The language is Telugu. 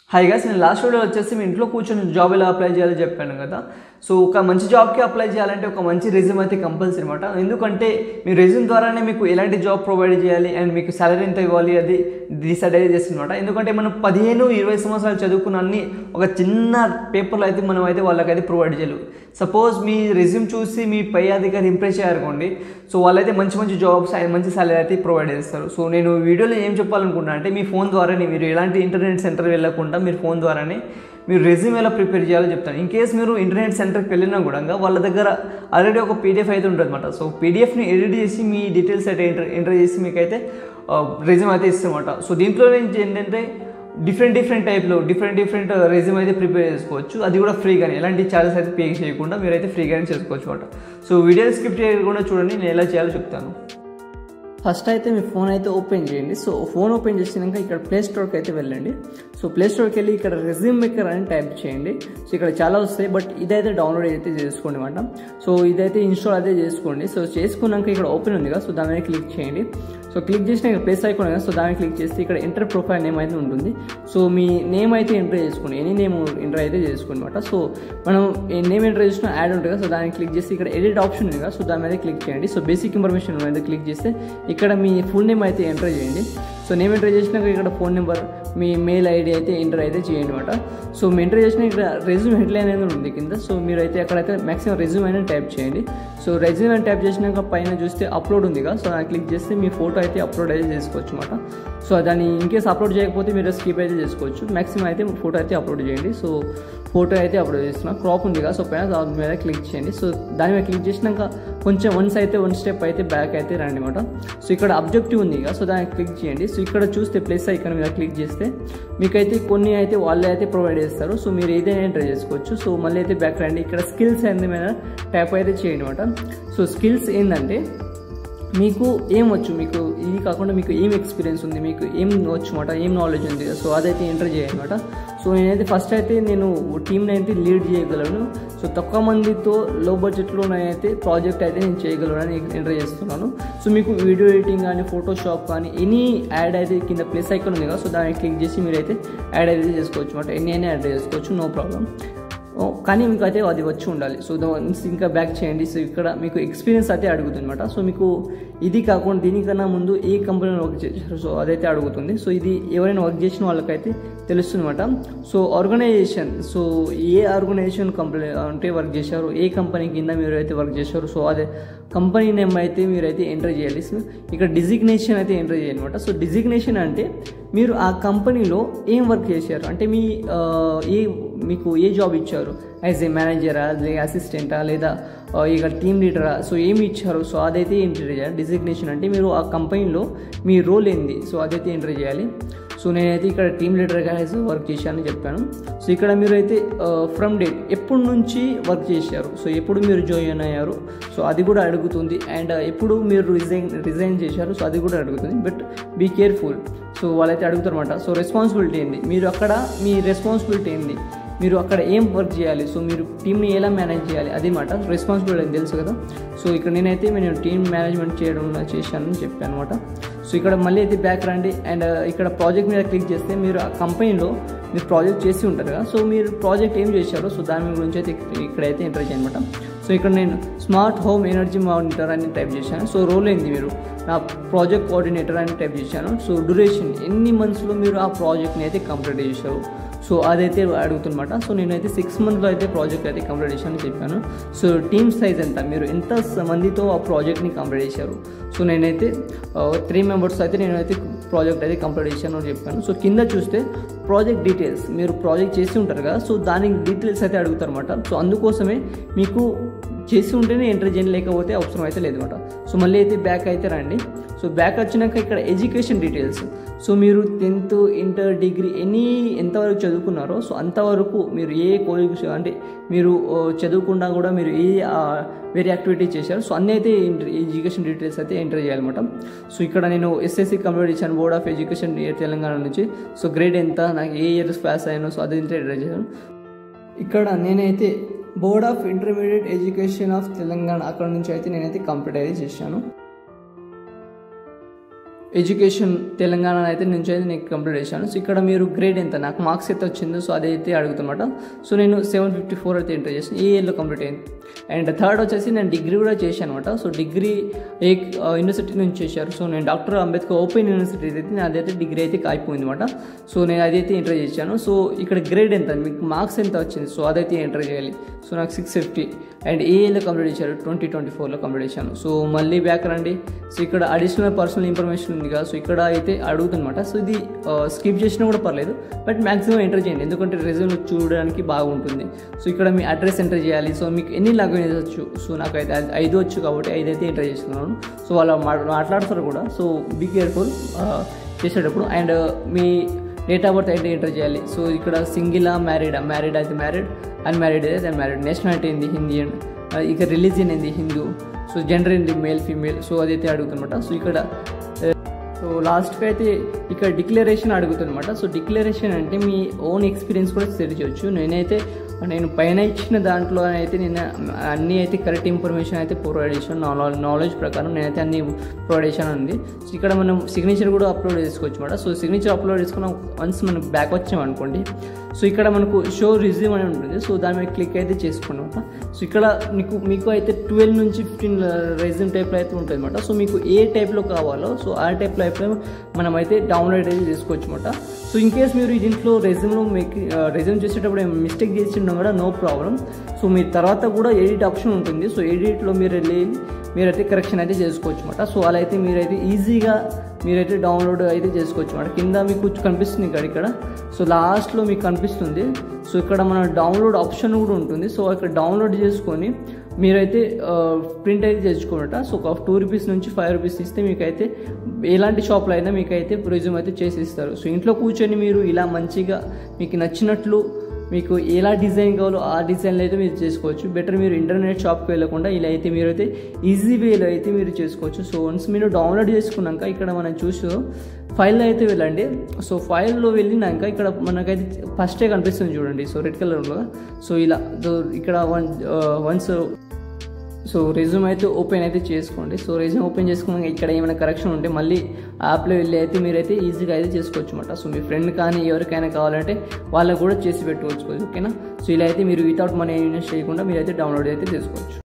హై గాస్ నేను లాస్ట్ వీడియో వచ్చేసి మీ ఇంట్లో కూర్చొని జాబ్ ఎలా అప్లై చేయాలో చెప్పాను కదా సో ఒక మంచి జాబ్కి అప్లై చేయాలంటే ఒక మంచి రెజ్యూమ్ అయితే కంపల్సరీ అనమాట ఎందుకంటే మీ రెజ్యూమ్ ద్వారానే మీకు ఎలాంటి జాబ్ ప్రొవైడ్ చేయాలి అండ్ మీకు సాలరీ ఎంత ఇవ్వాలి అది డిసైడ్ అయితే చేస్తుందన్నమాట ఎందుకంటే మనం పదిహేను ఇరవై సంవత్సరాలు చదువుకున్న అన్ని ఒక చిన్న పేపర్లో అయితే మనం అయితే వాళ్ళకైతే ప్రొవైడ్ చేయలేము సపోజ్ మీ రెజ్యూమ్ చూసి మీ పై అధికారి ఇంప్రెస్ చేయాలనుకోండి సో వాళ్ళైతే మంచి మంచి జాబ్స్ అండ్ మంచి సాలరీ అయితే ప్రొవైడ్ చేస్తారు సో నేను వీడియోలో ఏం చెప్పాలనుకుంటున్నా అంటే మీ ఫోన్ ద్వారానే మీరు ఎలాంటి ఇంటర్నెట్ సెంటర్ వెళ్ళకుండా మీరు ఫోన్ ద్వారానే మీరు రెజ్యూమ్ ఎలా ప్రిపేర్ చేయాలో చెప్తాను ఇన్ కేస్ మీరు ఇంటర్నెట్ సెంటర్కి వెళ్ళినా కూడా వాళ్ళ దగ్గర ఆల్రెడీ ఒక పీడిఎఫ్ అయితే ఉంటుంది అనమాట సో పీడిఎఫ్ని ఎడిట్ చేసి మీ డీటెయిల్స్ అయితే ఎంటర్ ఎంటర్ చేసి మీకైతే రెజ్యూమ్ అయితే ఇస్తామన్నమాట సో దీంట్లో నుంచి ఏంటంటే డిఫరెంట్ డిఫరెంట్ టైప్లో డిఫరెంట్ డిఫరెంట్ రెజ్యూమ్ అయితే ప్రిపేర్ చేసుకోవచ్చు అది కూడా ఫ్రీగానే ఎలాంటి ఛార్జెస్ అయితే పే చేయకుండా మీరైతే ఫ్రీగానే చేసుకోవచ్చు అనమాట సో వీడియో స్క్రిప్ట్ చేయకుండా చూడండి నేను ఎలా చేయాలో చెప్తాను ఫస్ట్ అయితే మీ ఫోన్ అయితే ఓపెన్ చేయండి సో ఫోన్ ఓపెన్ చేసినాక ఇక్కడ ప్లే స్టోర్కి అయితే వెళ్ళండి సో ప్లే స్టోర్కి వెళ్ళి ఇక్కడ రెజ్యూమ్ మేకర్ అని టైప్ చేయండి సో ఇక్కడ చాలా వస్తాయి బట్ ఇదైతే డౌన్లోడ్ అయితే చేసుకోండి అనమాట సో ఇదైతే ఇన్స్టాల్ అయితే చేసుకోండి సో చేసుకున్నాక ఇక్కడ ఓపెన్ ఉంది కదా సో దాని మీద క్లిక్ చేయండి సో క్లిక్ చేసిన ఇక్కడ ప్లేస్ ఐకాన్ కదా సో దాన్ని క్లిక్ చేస్తే ఇక్కడ ఎంటర్ ప్రొఫైల్ నేమ్ అయితే ఉంటుంది సో మీ నేమ్ అయితే ఎంటర్ చేసుకోండి ఎనీ నేమ్ ఎంటర్ అయితే చేసుకోండి అనమాట సో మనం నేమ్ ఎంటర్ చేసిన యాడ్ ఉంటుంది కదా సో దాన్ని క్లిక్ చేసి ఇక్కడ ఎడిట్ ఆప్షన్ ఉంది కదా సో దాని మీద క్లిక్ చేయండి సో బేసిక్ ఇన్ఫర్మేషన్ మీద క్లిక్ చేస్తే ఇక్కడ మీ ఫుల్ నేమ్ అయితే ఎంటర్ చేయండి సో నేమ్ ఎంటర్ చేసినాక ఇక్కడ ఫోన్ నెంబర్ మీ మెయిల్ ఐడి అయితే ఎంటర్ అయితే చేయండి అనమాట సో మీ ఎంటర్ చేసిన ఇక్కడ రెజ్యూమ్ హెడ్లైన్ అనేది ఉంది కింద సో మీరు అయితే అక్కడైతే మాక్సిమం రెజ్యూమ్ అయినా టైప్ చేయండి సో రెజ్యూమ్ అని టైప్ చేసినాక పైన చూస్తే అప్లోడ్ ఉంది కదా సో దాన్ని క్లిక్ చేస్తే మీ ఫోటో అయితే అప్లోడ్ అయితే చేసుకోవచ్చు అనమాట సో దాన్ని ఇన్కేస్ అప్లోడ్ చేయకపోతే మీరు స్కిప్ అయితే చేసుకోవచ్చు మాక్సిమం అయితే ఫోటో అయితే అప్లోడ్ చేయండి సో ఫోటో అయితే అప్లోడ్ చేస్తున్నా క్రాప్ ఉంది కదా సో పైన దాని మీద క్లిక్ చేయండి సో దాని మీద క్లిక్ చేసినాక కొంచెం వన్స్ అయితే వన్ స్టెప్ అయితే బ్యాక్ అయితే రండి అనమాట సో ఇక్కడ అబ్జెక్టివ్ ఉంది కదా సో దాన్ని క్లిక్ చేయండి సో ఇక్కడ చూస్తే ప్లస్ ఐకాన్ మీద క్లిక్ చేస్తే మీకైతే కొన్ని అయితే వాళ్ళే అయితే ప్రొవైడ్ చేస్తారు సో మీరు ఏదైనా ఎంటర్ చేసుకోవచ్చు సో మళ్ళీ అయితే బ్యాక్ రండి ఇక్కడ స్కిల్స్ అనేది మీద ట్యాప్ అయితే చేయండి అనమాట సో స్కిల్స్ ఏంటంటే మీకు ఏం వచ్చు మీకు ఇది కాకుండా మీకు ఏం ఎక్స్పీరియన్స్ ఉంది మీకు ఏం వచ్చు అనమాట ఏం నాలెడ్జ్ ఉంది సో అదైతే ఎంటర్ చేయాలన్నమాట సో నేనైతే ఫస్ట్ అయితే నేను టీంని అయితే లీడ్ చేయగలను సో తక్కువ మందితో లో బడ్జెట్లో నేనైతే ప్రాజెక్ట్ అయితే నేను చేయగలను అని ఎంటర్ చేస్తున్నాను సో మీకు వీడియో ఎడిటింగ్ కానీ ఫోటోషాప్ కానీ ఎనీ యాడ్ అయితే కింద ప్లేస్ ఐకాన్ ఉంది కదా సో దాన్ని క్లిక్ చేసి మీరైతే యాడ్ అయితే చేసుకోవచ్చు అనమాట ఎన్ని అయినా యాడ్ చేసుకోవచ్చు నో ప్రాబ్లం కానీ మీకు అయితే అది వచ్చి ఉండాలి సో వన్స్ ఇంకా బ్యాక్ చేయండి సో ఇక్కడ మీకు ఎక్స్పీరియన్స్ అయితే అడుగుతుంది అనమాట సో మీకు ఇది కాకుండా దీనికన్నా ముందు ఏ కంపెనీలో వర్క్ చేశారు సో అదైతే అడుగుతుంది సో ఇది ఎవరైనా వర్క్ చేసిన వాళ్ళకైతే తెలుస్తుంది అనమాట సో ఆర్గనైజేషన్ సో ఏ ఆర్గనైజేషన్ కంపెనీ అంటే వర్క్ చేశారు ఏ కంపెనీ కింద మీరు అయితే వర్క్ చేశారు సో అదే కంపెనీ నేమ్ అయితే మీరైతే ఎంటర్ చేయాలి సో ఇక్కడ డిజిగ్నేషన్ అయితే ఎంటర్ చేయాలి అనమాట సో డిజిగ్నేషన్ అంటే మీరు ఆ కంపెనీలో ఏం వర్క్ చేశారు అంటే మీ ఏ మీకు ఏ జాబ్ ఇచ్చారు యాజ్ ఏ మేనేజరా లేదా అసిస్టెంటా లేదా ఇక టీమ్ లీడరా సో ఏమి ఇచ్చారు సో అదైతే ఎంటర్ చేయాలి డిజిగ్నేషన్ అంటే మీరు ఆ కంపెనీలో మీ రోల్ ఏంది సో అదైతే ఎంటర్ చేయాలి సో నేనైతే ఇక్కడ టీమ్ లీడర్గా వర్క్ చేశానని చెప్పాను సో ఇక్కడ మీరు అయితే ఫ్రమ్ డేట్ ఎప్పటి నుంచి వర్క్ చేశారు సో ఎప్పుడు మీరు జాయిన్ అయ్యారు సో అది కూడా అడుగుతుంది అండ్ ఎప్పుడు మీరు రిజైన్ రిజైన్ చేశారు సో అది కూడా అడుగుతుంది బట్ బీ కేర్ఫుల్ సో వాళ్ళైతే అడుగుతారు అనమాట సో రెస్పాన్సిబిలిటీ ఏంది మీరు అక్కడ మీ రెస్పాన్సిబిలిటీ ఏంది మీరు అక్కడ ఏం వర్క్ చేయాలి సో మీరు టీమ్ని ఎలా మేనేజ్ చేయాలి అది మాట రెస్పాన్సిబిలిటీ అని తెలుసు కదా సో ఇక్కడ నేనైతే నేను టీమ్ మేనేజ్మెంట్ చేయడం చేశానని చెప్పాను అనమాట సో ఇక్కడ మళ్ళీ అయితే బ్యాక్ రండి అండ్ ఇక్కడ ప్రాజెక్ట్ మీద క్లిక్ చేస్తే మీరు ఆ కంపెనీలో మీరు ప్రాజెక్ట్ చేసి ఉంటారు కదా సో మీరు ప్రాజెక్ట్ ఏం చేశారో సో దాని గురించి అయితే ఇక్కడైతే ఎంటర్ చేయనమాట సో ఇక్కడ నేను స్మార్ట్ హోమ్ ఎనర్జీ మానిటర్ అని టైప్ చేశాను సో రోల్ ఏంది మీరు నా ప్రాజెక్ట్ కోఆర్డినేటర్ అని టైప్ చేశాను సో డ్యూరేషన్ ఎన్ని మంత్స్లో మీరు ఆ ప్రాజెక్ట్ని అయితే కంప్లీట్ చేశారు సో అదైతే అడుగుతున్నమాట సో నేనైతే సిక్స్ మంత్లో అయితే ప్రాజెక్ట్ అయితే కంప్లీట్ చేశానని చెప్పాను సో టీమ్ సైజ్ ఎంత మీరు ఎంత మందితో ఆ ప్రాజెక్ట్ని కంప్లీట్ చేశారు సో నేనైతే త్రీ మెంబర్స్ అయితే నేనైతే ప్రాజెక్ట్ అయితే కంప్లీట్ చేశాను అని చెప్పాను సో కింద చూస్తే ప్రాజెక్ట్ డీటెయిల్స్ మీరు ప్రాజెక్ట్ చేసి ఉంటారు కదా సో దానికి డీటెయిల్స్ అయితే అడుగుతారు అనమాట సో అందుకోసమే మీకు చేసి ఉంటేనే ఎంటర్ చేయండి లేకపోతే అవసరం అయితే లేదన్నమాట సో మళ్ళీ అయితే బ్యాక్ అయితే రండి సో బ్యాక్ వచ్చినాక ఇక్కడ ఎడ్యుకేషన్ డీటెయిల్స్ సో మీరు టెన్త్ ఇంటర్ డిగ్రీ ఎనీ ఎంతవరకు చదువుకున్నారో సో అంతవరకు మీరు ఏ కోర్స్ అంటే మీరు చదువుకున్నా కూడా మీరు ఏ వేరే యాక్టివిటీ చేశారు సో అన్నీ అయితే ఎడ్యుకేషన్ డీటెయిల్స్ అయితే ఎంటర్ చేయాలన్నమాట సో ఇక్కడ నేను ఎస్ఎస్సి కంప్లీట్ చేశాను బోర్డ్ ఆఫ్ ఎడ్యుకేషన్ తెలంగాణ నుంచి సో గ్రేడ్ ఎంత నాకు ఏ ఇయర్స్ పాస్ అయ్యానో సో అది ఎంటర్ చేశాను ఇక్కడ నేనైతే board of intermediate education of Telangana అక్కడ నుంచి అయితే నేనైతే కంప్లీట్ అయితే చేశాను ఎడ్యుకేషన్ తెలంగాణ అయితే నుంచి అయితే నేను కంప్లీట్ చేశాను సో ఇక్కడ మీరు గ్రేడ్ ఎంత నాకు మార్క్స్ ఎంత వచ్చిందో సో అదైతే అడుగుతున్నమాట సో నేను సెవెన్ ఫిఫ్టీ ఫోర్ అయితే ఎంటర్ చేసాను ఈ ఇయర్లో కంప్లీట్ అయింది అండ్ థర్డ్ వచ్చేసి నేను డిగ్రీ కూడా చేశాను అనమాట సో డిగ్రీ ఏ యూనివర్సిటీ నుంచి చేశారు సో నేను డాక్టర్ అంబేద్కర్ ఓపెన్ యూనివర్సిటీ అయితే నేను అదైతే డిగ్రీ అయితే కాయిపోయింది అనమాట సో నేను అదైతే ఎంటర్ చేశాను సో ఇక్కడ గ్రేడ్ ఎంత మీకు మార్క్స్ ఎంత వచ్చింది సో అదైతే ఎంటర్ చేయాలి సో నాకు సిక్స్ ఫిఫ్టీ అండ్ ఏ ఇయర్లో కంప్లీట్ చేశారు ట్వంటీ ట్వంటీ ఫోర్లో కంప్లీట్ చేశాను సో మళ్ళీ బ్యాక్ రండి సో ఇక్కడ అడిషనల్ పర్సనల్ ఇన్ఫర్మేషన్ ఉంది కదా సో ఇక్కడ అయితే అడుగుతుందన్నమాట సో ఇది స్కిప్ చేసినా కూడా పర్లేదు బట్ మ్యాక్సిమం ఎంటర్ చేయండి ఎందుకంటే రెజ్యూమ్ చూడడానికి బాగుంటుంది సో ఇక్కడ మీ అడ్రస్ ఎంటర్ చేయాలి సో మీకు ఎన్ని లాంగ్వేజెస్ వచ్చు సో నాకు అయితే ఐ- ఐదు వచ్చు కాబట్టి ఐదు అయితే ఎంటర్ చేస్తున్నాను సో వాళ్ళు మా- మాట్లాడతారు కూడా సో బీ కేర్ఫుల్ చేసేటప్పుడు అండ్ మీ డేట్ ఆఫ్ బర్త్ అయితే ఎంటర్ చేయాలి సో ఇక్కడ సింగిలా మ్యారీడా మ్యారీడ్ అయితే మ్యారీడ్ అన్మ్యారీడ్ అయితే అన్మ్యారీడ్ నేషనాలిటీ ఏంది హిందియన్ ఇక రిలీజియన్ ఏంది హిందూ సో జెండర్ ఏంది మేల్ ఫీమేల్ సో అదైతే అడుగుతుందన్నమాట సో ఇక్కడ సో లాస్ట్కి అయితే ఇక్కడ డిక్లరేషన్ అడుగుతుందన్నమాట సో డిక్లరేషన్ అంటే మీ ఓన్ ఎక్స్పీరియన్స్ కూడా షేర్ చేయొచ్చు నేనైతే నేను పైన ఇచ్చిన దాంట్లో అయితే నేను అన్నీ అయితే కరెక్ట్ ఇన్ఫర్మేషన్ అయితే ప్రొవైడ్ చేశాను నా నాలెడ్జ్ ప్రకారం నేనైతే అన్ని ప్రొవైడ్ చేశాను ఉంది సో ఇక్కడ మనం సిగ్నేచర్ కూడా అప్లోడ్ చేసుకోవచ్చు అనమాట సో సిగ్నేచర్ అప్లోడ్ చేసుకున్న వన్స్ మనం బ్యాక్ వచ్చాం అనుకోండి సో ఇక్కడ మనకు షో రిజ్యూమ్ అని ఉంటుంది సో దాని మీద క్లిక్ అయితే చేసుకోండి అనమాట సో ఇక్కడ మీకు మీకు అయితే ట్వెల్వ్ నుంచి ఫిఫ్టీన్ రెజ్యూమ్ టైప్లో అయితే ఉంటుంది అనమాట సో మీకు ఏ టైప్లో కావాలో సో ఆ టైప్లో అయితే మనం అయితే డౌన్లోడ్ అయితే చేసుకోవచ్చు అనమాట సో ఇన్ కేస్ మీరు దీంట్లో రెజ్యూమ్లో మీకు రెజ్యూమ్ చేసేటప్పుడు మిస్టేక్ చేసిండం కూడా నో ప్రాబ్లం సో మీ తర్వాత కూడా ఎడిట్ ఆప్షన్ ఉంటుంది సో ఎడిట్లో మీరు వెళ్ళి మీరైతే కరెక్షన్ అయితే చేసుకోవచ్చు అనమాట సో అలా అయితే మీరైతే ఈజీగా మీరైతే డౌన్లోడ్ అయితే చేసుకోవచ్చు అనమాట కింద మీకు కనిపిస్తుంది ఇక్కడ ఇక్కడ సో లాస్ట్లో మీకు కనిపిస్తుంది సో ఇక్కడ మన డౌన్లోడ్ ఆప్షన్ కూడా ఉంటుంది సో ఇక్కడ డౌన్లోడ్ చేసుకొని మీరైతే ప్రింట్ అయితే తెచ్చుకోనట సో ఒక టూ రూపీస్ నుంచి ఫైవ్ రూపీస్ ఇస్తే మీకైతే ఎలాంటి షాప్లో అయినా మీకైతే రిజ్యూమ్ అయితే చేసి ఇస్తారు సో ఇంట్లో కూర్చొని మీరు ఇలా మంచిగా మీకు నచ్చినట్లు మీకు ఎలా డిజైన్ కావాలో ఆ డిజైన్లో అయితే మీరు చేసుకోవచ్చు బెటర్ మీరు ఇంటర్నెట్ షాప్కి వెళ్ళకుండా ఇలా అయితే మీరు అయితే ఈజీ వేలో అయితే మీరు చేసుకోవచ్చు సో వన్స్ మీరు డౌన్లోడ్ చేసుకున్నాక ఇక్కడ మనం చూసు ఫైల్లో అయితే వెళ్ళండి సో ఫైల్లో వెళ్ళినాక ఇక్కడ మనకైతే ఫస్టే కనిపిస్తుంది చూడండి సో రెడ్ కలర్లో సో ఇలా దో- ఇక్కడ వన్ వన్స్ సో రెజ్యూమ్ అయితే ఓపెన్ అయితే చేసుకోండి సో రెజ్యూమ్ ఓపెన్ చేసుకున్నాక ఇక్కడ ఏమైనా కరెక్షన్ ఉంటే మళ్ళీ యాప్లో వెళ్ళి అయితే మీరైతే ఈజీగా అయితే చేసుకోవచ్చు అనమాట సో మీ ఫ్రెండ్ కానీ ఎవరికైనా కావాలంటే వాళ్ళకు కూడా చేసి పెట్టుకోవచ్చు ఓకేనా సో ఇలా అయితే మీరు వితౌట్ మనీ ఇన్వెస్ట్ చేయకుండా మీరైతే డౌన్లోడ్ అయితే చేసుకోవచ్చు